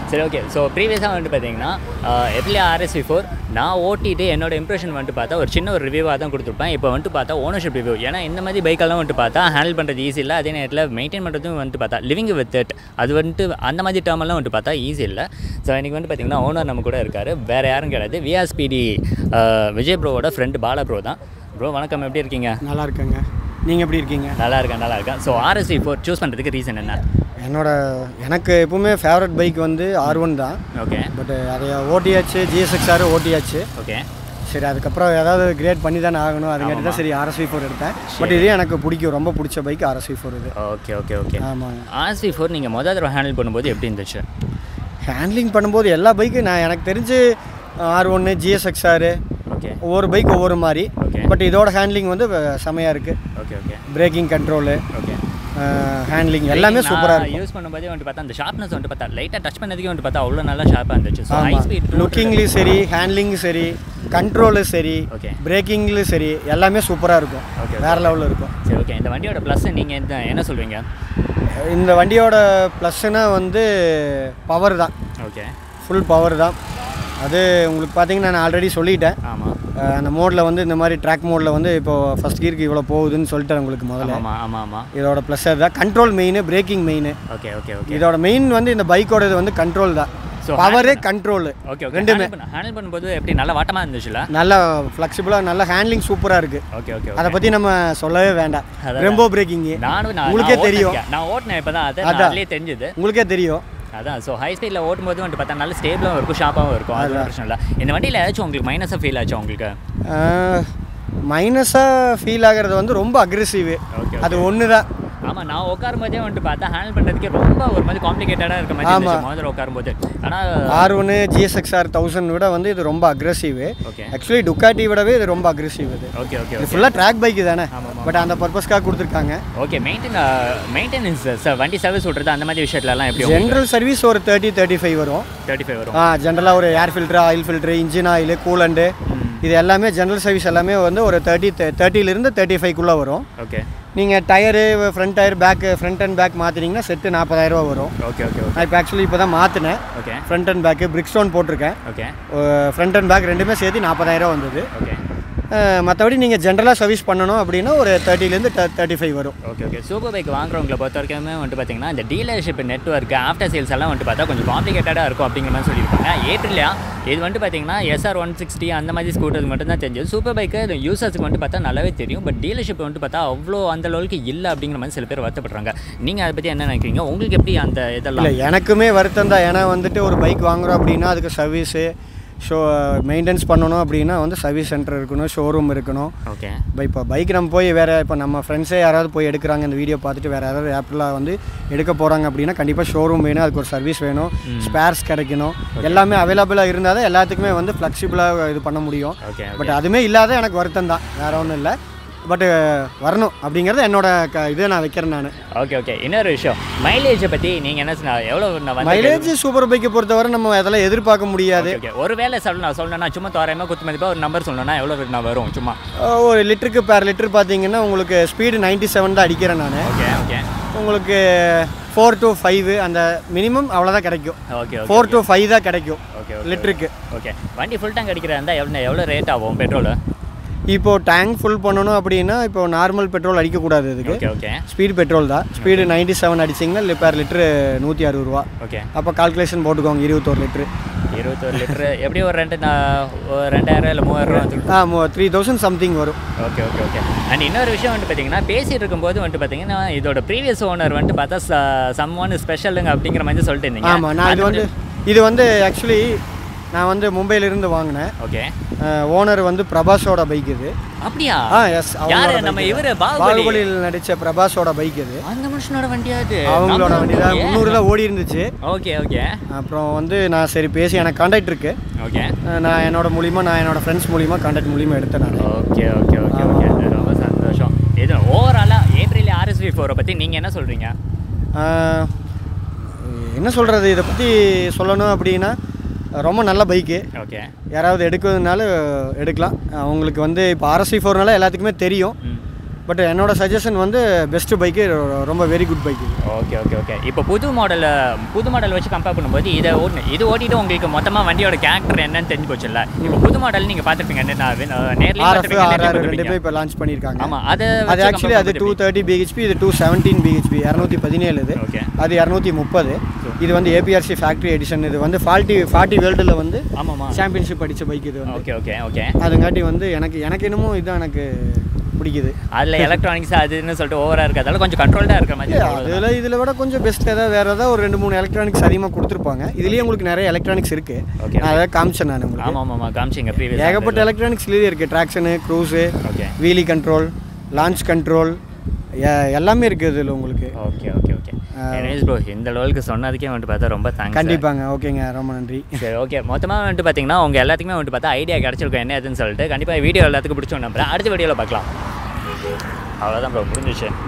சரி okay so ப்ரீவியஸாக வந்துட்டு பார்த்தீங்கன்னா எப்ரில் ஆர்எஸ்வி ஃபோர் நான் ஓட்டிட்டு என்னோட இம்ப்ரெஷன் வந்துட்டு பார்த்தா ஒரு சின்ன ஒரு ரிவ்யூவாக தான் கொடுத்துருப்பேன் இப்போ வந்துட்டு பார்த்தா ஓனர்ஷிப் ரிவ்யூ ஏன்னா இந்த மாதிரி பைக்கெல்லாம் வந்துட்டு பார்த்தா ஹேண்டில் பண்ணுறது ஈஸி இல்லை அதே நேரத்தில் மெயின்டைன் பண்ணுறதும் வந்துட்டு பார்த்தா லிவிங் வித் இட் அது வந்துட்டு அந்த மாதிரி டேர்மெல்லாம் வந்துட்டு பார்த்தா ஈஸி இல்லை ஸோ இன்றைக்கி வந்து பார்த்தீங்கன்னா ஓனர் நம்ம கூட இருக்கார் வேறு யாரும் கிடையாது விஆர்ஸ்பிடி விஜய் ப்ரோவோட ஃப்ரெண்டு பாலா ப்ரோ தான் ப்ரோ வணக்கம் எப்படி இருக்கீங்க நல்லா இருக்கேங்க நீங்கள் எப்படி இருக்கீங்க நல்லா இருக்கேன் நல்லா இருக்கேன் ஸோ ஆர்எஸ்வி ஃபோர் சூஸ் பண்ணுறதுக்கு ரீசன் என்ன என்னோட எனக்கு எப்பவுமே ஃபேவரட் பைக் வந்து ஆர் ஒன் தான் ஓகே பட் அதை ஓட்டியாச்சு ஜிஎஸ்எக்ஸ்ஆர் ஓட்டியாச்சு ஓகே சரி அதுக்கப்புறம் ஏதாவது கிரேட் பண்ணி தானே ஆகணும் அதுங்காட்டி தான் சரி ஆர்எஸ்வி ஃபோர் எடுத்தேன் பட் இதே எனக்கு பிடிக்கும் ரொம்ப பிடிச்ச பைக் ஆர்எஸ்வி ஃபோர் இது ஓகே ஓகே ஓகே ஆமாங்க ஆர்எஸ்வி ஃபோர் நீங்கள் மொதல் தடவை ஹேண்டில் பண்ணும்போது எப்படி இருந்துச்சு ஹேண்ட்லிங் பண்ணும்போது எல்லா பைக்கும் நான் எனக்கு தெரிஞ்சு ஆர் ஒன்று ஜிஎஸ்எக்ஸ்ஆர் ஓகே ஒவ்வொரு பைக் ஒவ்வொரு மாதிரி Okay. பட் இதோட ஹேண்ட்லிங் வந்து வ- செமையாக இருக்குது okay okay braking control okay handling எல்லாமே சூப்பராக இருக்கும் யூஸ் பண்ணும்போதே வந்துட்டு பார்த்தா அந்த ஷார்ப்னஸ் வந்துட்டு பார்த்தா லைட்டாக டச் பண்ணதுக்கே வந்துட்டு பார்த்தா அவ்வளோ நல்லா ஷார்ப்பாக இருந்துச்சு ஸோ ஹை ஆமாம் ஸ்பீட் லுக்கிங்லேயும் சரி ஹேண்ட்லிங்கும் சரி கண்ட்ரோலும் சரி ஓகே பிரேக்கிங்லையும் சரி எல்லாமே சூப்பராக இருக்கும் Okay, வேறு லெவலில் இருக்கும் சரி ஓகே இந்த வண்டியோட ப்ளஸ் நீங்கள் எந்த என்ன சொல்வீங்க இந்த வண்டியோட ப்ளஸ்ஸுனா வந்து பவர் தான் ஓகே ஃபுல் பவர் தான் அது உங்களுக்கு பார்த்தீங்கன்னா நான் ஆல்ரெடி சொல்லிட்டேன் ஆமாம் அஹ் அந்த மோடில் வந்து இந்த மாதிரி ட்ராக் மோடில் வந்து இப்போ ஃபஸ்ட் கீருக்கு இவ்வளோ போகுதுன்னு சொல்லிட்டேன் உங்களுக்கு முதல்ல ஆமாம் ஆமாம் ஆமாம் இதோட ப்ளஸ் அதுதான் control main braking main okay okay okay இதோட மெயின் வந்து இந்த பைக்கோட இது வந்து கண்ட்ரோல் தான் So, power control okay okay ரெண்டுமே. ஹேண்டில் பண்ணும்போது எப்படி நல்லா வாட்டமாக இருந்துச்சுல நல்லா ஃப்ளெக்சிபிளாக நல்லா ஹேண்ட்லிங் சூப்பராக இருக்குது ஓகே ஓகே அதை பற்றி நம்ம சொல்லவே வேண்டாம் அதான். ரெம்போ பிரேக்கிங்கு நானும் நான் உங்களுக்கே நான் தெரியும். ஓட்டுனேன். நான் ஓட்டினேன் இப்போ தான் அது அதான். அதுலேயே தெரிஞ்சுது உங்களுக்கே தெரியும் அதான் ஸோ ஹை ஸ்பீடில் ஓட்டும்போது வந்துட்டு பார்த்தா நல்ல ஸ்டேபிளாகவும் இருக்கும் ஷார்ப்பாகவும் இருக்கும் அது பிரச்சனை இல்லை இந்த வண்டியில் ஏதாச்சும் உங்களுக்கு மைனஸாக ஃபீல் ஆச்சு உங்களுக்கு மைனஸாக ஃபீல் ஆகிறது வந்து ரொம்ப அக்ரெசிவ் ஓகே அது ஒன்று தான் ஆமாம் நான் உட்காரும் போதே வந்துட்டு பார்த்தா ஹேண்டில் பண்ணுறதுக்கே ரொம்ப ஒரு மாதிரி காம்ப்ளிகேட்டடாக இருக்க மாதிரி இருந்துச்சு முதல்ல உட்காரும் போது ஆனால் ஆர் ஒன்று ஜிஎஸ்எக்ஸ்ஆர் தௌசண்ட் விட வந்து இது ரொம்ப அக்ரெசிவ் ஓகே ஆக்சுவலி டுக்காட்டி விடவே இது ரொம்ப அக்ரெசிவ் இது ஓகே ஓகே இது ஃபுல்லாக ட்ராக் பைக்கு தானே ஆமாம் பட் அந்த பர்பஸ்க்காக கொடுத்துருக்காங்க ஓகே மெயின்டைன் மெயின்டெனன்ஸ் சார் வண்டி சர்வீஸ் விட்றது அந்த மாதிரி விஷயத்துலலாம் எப்படி ஜென்ரல் சர்வீஸ் ஒரு தேர்ட்டி தேர்ட்டி ஃபைவ் வரும் தேர்ட்டி ஃபைவ் வரும் ஆ ஜென்ரலாக ஒரு air filter oil filter engine oil coolant இது எல்லாமே ஜென்ரல் சர்வீஸ் எல்லாமே வந்து ஒரு தேர்ட்டி தேர்ட்டிலேருந்து தேர்ட்டி ஃபைவ்க்குள்ளே வரும் ஓகே நீங்கள் tyre front tyre back front and back மாற்றினீங்கன்னா செட்டு நாற்பதாயிரரூவா வரும் ஓகே ஓகே ஓகே நான் இப்போ ஆக்சுவலி இப்போ தான் மாற்றினேன் okay front and back Bridgestone போட்டிருக்கேன் ஓகே ஃப்ரண்ட் அண்ட் பேக் ரெண்டுமே சேர்த்து நாற்பதாயிரம் வந்தது ஓகே மற்றபடி நீங்கள் ஜென்ரலாக சர்வீஸ் பண்ணணும் அப்படின்னா ஒரு தேர்ட்டிலேருந்து தேர்ட்டி ஃபைவ் வரும் ஓகே ஓகே சூப்பர் பைக் வாங்குறவங்களை பொறுத்த வரைக்குமே வந்துட்டு பார்த்தீங்கன்னா இந்த டீலர்ஷிப் நெட்ஒர்க் ஆஃப்டர் சேல்ஸ் எல்லாம் வந்துட்டு பார்த்தா கொஞ்சம் காம்ப்ளிகேட்டடாக இருக்கும் அப்படிங்கிற மாதிரி சொல்லியிருப்பாங்க ஏப்ரிலியா இது வந்துட்டு பார்த்தீங்கன்னா எஸ்ஆர் ஒன் சிக்ஸ்டி அந்த மாதிரி ஸ்கூட்டருக்கு மட்டும் தான் தெரிஞ்சது சூப்பர் பைக்கு யூசர்ஸ்க்கு வந்துட்டு பார்த்தா நல்லாவே தெரியும் பட் டீலர்ஷிப் வந்துட்டு பார்த்தா அவ்வளோ அந்த லெவலுக்கு இல்லை அப்படிங்கிற மாதிரி சில பேர் வருத்தப்படுறாங்க நீங்கள் அதை பற்றி என்ன நினைக்கிறீங்க உங்களுக்கு எப்படி அந்த இல்லை இதெல்லாம் எனக்குமே வருத்தம் தான் ஏன்னா வந்துட்டு ஒரு பைக் வாங்குறோம் அப்படின்னா அதுக்கு சர்வீஸு ஷோ மெயின்டெனன்ஸ் பண்ணணும் அப்படின்னா வந்து சர்வீஸ் சென்டர் இருக்கணும் ஷோரூம் இருக்கணும் ஓகே இப்போ இப்போ பைக் நம்ம போய் வேறு இப்போ நம்ம ஃப்ரெண்ட்ஸே யாராவது போய் எடுக்கிறாங்க இந்த வீடியோ பார்த்துட்டு வேறு யாராவது ஆப்பில் வந்து எடுக்க போகிறாங்க அப்படின்னா கண்டிப்பாக ஷோரூம் வேணும் அதுக்கு ஒரு சர்வீஸ் வேணும் ஸ்பேர்ஸ் கிடைக்கணும் எல்லாமே அவைலபிளாக இருந்தால் தான் எல்லாத்துக்குமே வந்து ஃப்ளெக்சிபிளாக இது பண்ண முடியும் ஓகே பட் அதுவுமே இல்லாத எனக்கு வருத்தம் தான் வேறு ஒன்றும் இல்லை பட் வரணும் அப்படிங்கிறது என்னோட க இதை நான் வைக்கிறேன் நான் ஓகே ஓகே இன்னொரு விஷயம் மைலேஜை பற்றி நீங்கள் என்ன சொன்னா- எவ்வளோ நான் வந்து மைலேஜ் சூப்பர் பைக்கை பொறுத்தவரை நம்ம அதெல்லாம் எதிர்பார்க்க முடியாது ஓகே ஒரு வேலை சொல்ல நான் சொல்லணும்னா சும்மா தோராயமாக குத்து மதிப்பாக ஒரு நம்பர் சொல்லணும்னா எவ்வளோ நான் வரும் சும்மா அஹ் ஒரு லிட்டருக்கு பேர் லிட்டர் பார்த்தீங்கன்னா உங்களுக்கு ஸ்பீடு 97 செவன் தான் அடிக்கிறேன் நான் ஓகே ஓகே உங்களுக்கு ஃபோர் to ஃபைவ் அந்த மினிமம் அவ்வளோதான் கிடைக்கும் okay okay four to five தான் கிடைக்கும் ஓகே ஓகே லிட்டருக்கு ஓகே வண்டி ஃபுல் டேங்க் அடிக்கிறதா இருந்தால் எவ்வளோ எவ்வளோ ரேட் ஆகும் பெட்ரோல் இப்போ டேங்க் ஃபுல் பண்ணணும் அப்படின்னா இப்போ நார்மல் பெட்ரோல் அடிக்கக்கூடாது இதுக்கு ஓகே ஓகே ஸ்பீடு பெட்ரோல் தான் ஸ்பீடு 97 செவன் அடிச்சிங்கன்னா பேர் லிட்டரு நூற்றி அறுபது ரூபா ஓகே அப்போ கால்குலேஷன் போட்டுக்கோங்க இருபத்தோரு லிட்ரு இருபத்தொரு லிட்டரு எப்படி ஒரு ரெண்டு நான் ஒரு ரெண்டாயிரம் இல்லை மூவாயிரம் ரூபா ஆ த்ரீ தௌசண்ட் சம்திங் வரும் ஓகே ஓகே ஓகே அண்ட் இன்னொரு விஷயம் வந்துட்டு பார்த்தீங்கன்னா பேசிட்டு இருக்கும்போது வந்துட்டு பார்த்தீங்கன்னா இதோட ப்ரீவியஸ் ஓனர் வந்துட்டு பார்த்தா சம் ஒன் ஸ்பெஷலுங்க அப்படிங்கிற மாதிரி சொல்லிட்டு இருந்தீங்க ஆமாம் நான் இது வந்து இது வந்து ஆக்சுவலி நான் வந்து மும்பையிலிருந்து வாங்கினேன் ஓகே ஓனர் வந்து பிரபாஸோட பைக் இது அப்படியா ஆ எஸ் யாரு நம்ம இவரு பாகுபலி பாகுபலியில் நடித்த பிரபாஸோட பைக் இது அந்த மனுஷனோட வண்டியா அது அவங்களோட வண்டி தான் முந்நூறு தான் ஓடி இருந்துச்சு ஓகே ஓகே அப்புறம் வந்து நான் சரி பேசி எனக்கு கான்டாக்ட் இருக்கு ஓகே அஹ் நான் என்னோட மூலிமா நான் என்னோட ஃப்ரெண்ட்ஸ் மூலிமா கான்டாக்ட் மூலிமா எடுத்தேன் நான் ஓகே ஓகே ஓகே ஓகே அது ரொம்ப சந்தோஷம் இது ஓவராலாக ஏப்ரல் ஆர்எஸ்வி ஃபோரை பற்றி நீங்கள் என்ன சொல்கிறீங்க அஹ் என்ன சொல்கிறது இதை பற்றி சொல்லணும் அப்படின்னா ரொம்ப நல்ல பைக்கு ஓகே யாராவது எடுக்கிறதுனால எடுக்கலாம் அவங்களுக்கு வந்து இப்போ ஆர்எஸ்சி ஃபோர்னால எல்லாத்துக்குமே தெரியும் ம் பட் என்னோட சஜஷன் வந்து பெஸ்ட் பைக்கு ரொம்ப வெரி குட் பைக் இது ஓகே ஓகே ஓகே இப்போ புது மாடல் புது மாடல் வச்சு கம்பேர் பண்ணும்போது இதை ஓட்டு இது ஓட்டிட்டு உங்களுக்கு மொத்தமாக வண்டியோட கேரக்டர் என்னன்னு தெரிஞ்சு போச்சுல்ல இப்போ புது மாடல் நீங்கள் பார்த்துருப்பீங்க நேரில் ஆர்எஃப் ஆர்ஆர் ரெண்டுமே இப்போ லான்ச் பண்ணியிருக்காங்க ஆமாம் அதை அது ஆக்சுவலி அது டூ தேர்ட்டி பிஹெச்பி இது டூ செவன்டீன் பிஹெச்பி இரநூத்தி பதினேழு இது ஓகே அது இரநூத்தி முப்பது இது வந்து ஏபிஆர்சி ஃபேக்ட்ரி எடிஷன் இது வந்து ஃபார்ட்டி ஃபார்ட்டி வேர்ல்டில் வந்து ஆமாம்மா சாம்பியன்ஷிப் அடித்த பைக் இது வந்து ஓகே ஓகே ஓகே அதுங்காட்டி வந்து எனக்கு எனக்கு என்னமோ இதுதான் எனக்கு பிடிக்குது அதில் எலக்ட்ரானிக்ஸ் அதுன்னு சொல்லிட்டு ஓவராக இருக்கிறதால கொஞ்சம் கண்ட்ரோல்டாக இருக்கிற மாதிரி இருக்கு, அவ்வளவுதான். அதில் இதில் விட கொஞ்சம் பெஸ்ட் ஏதாவது வேறு ஏதாவது ஒரு ரெண்டு மூணு எலக்ட்ரானிக்ஸ் அதிகமாக கொடுத்துருப்பாங்க இதுலேயே உங்களுக்கு நிறைய எலக்ட்ரானிக்ஸ் இருக்குது Okay. நான் அதை காமிச்சேன் நான் உங்களுக்கு ஆமாம் ஆமாம் காமிச்சிங்க ப்ரீவியஸ் ஏகப்பட்ட எலக்ட்ரானிக்ஸ் இதுலேயே இருக்குது traction cruise okay wheelie control launch control எல்லாமே இருக்குது இதில் உங்களுக்கு okay okay okay anyways bro இந்த லெவலுக்கு சொன்னதுக்கே வந்துட்டு பார்த்தா ரொம்ப தேங்க்ஸ் கண்டிப்பாங்க ஓகேங்க ரொம்ப நன்றி சரி ஓகே மொத்தமாக வந்துட்டு பார்த்தீங்கன்னா உங்கள் எல்லாத்துக்குமே வந்துட்டு பார்த்தா ஐடியா கிடச்சிருக்கும் என்ன ஏதுன்னு சொல்லிட்டு கண்டிப்பாக வீடியோ எல்லாத்துக்கும் பிடிச்சோம் நம்புறேன் அடுத்த வீடியோவில் பார்க்கலாம் அவ்வளோதான் ப்ரோ முடிஞ்சிச்சு